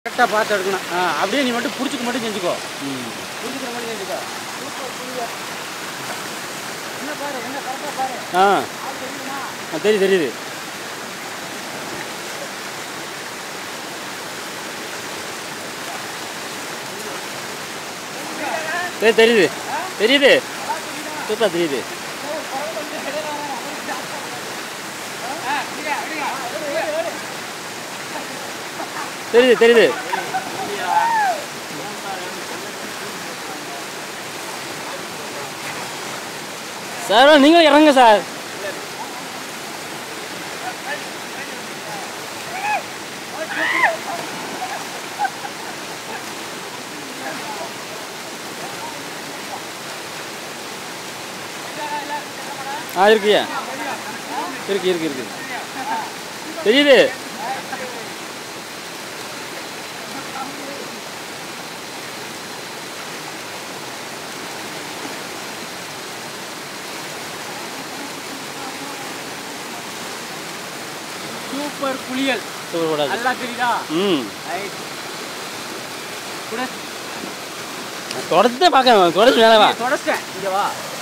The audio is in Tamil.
கரெக்டாக பார்த்து எடுக்கணும் ஆ அப்படியே நீ மட்டும் பிடிச்சிக்க மட்டும் செஞ்சுக்கோ ம் பிடிச்சிக்கிற மட்டும் செஞ்சுக்கோ என்ன பாரு என்ன கரெக்டாக பாரு ஆ ஆள் தெரியுமா ஆ, தெரியுது தெரியுது சரி தெரியுது தெரியுது சூப்பராக தெரியுது தெரியுது தெரியுது சார் நீங்களும் இறங்குங்க சார் ஆ இருக்குயா இருக்கு இருக்கு இருக்கு தெரியுது சூப்பர் புளியல் சூப்பர் கூடாது நல்லா தெரியுதா ம் ரைட் கூட தொடச்சு தான் பார்க்க தொடச்சு மேலே வா தொடச்சிட்டேன் இங்கே வா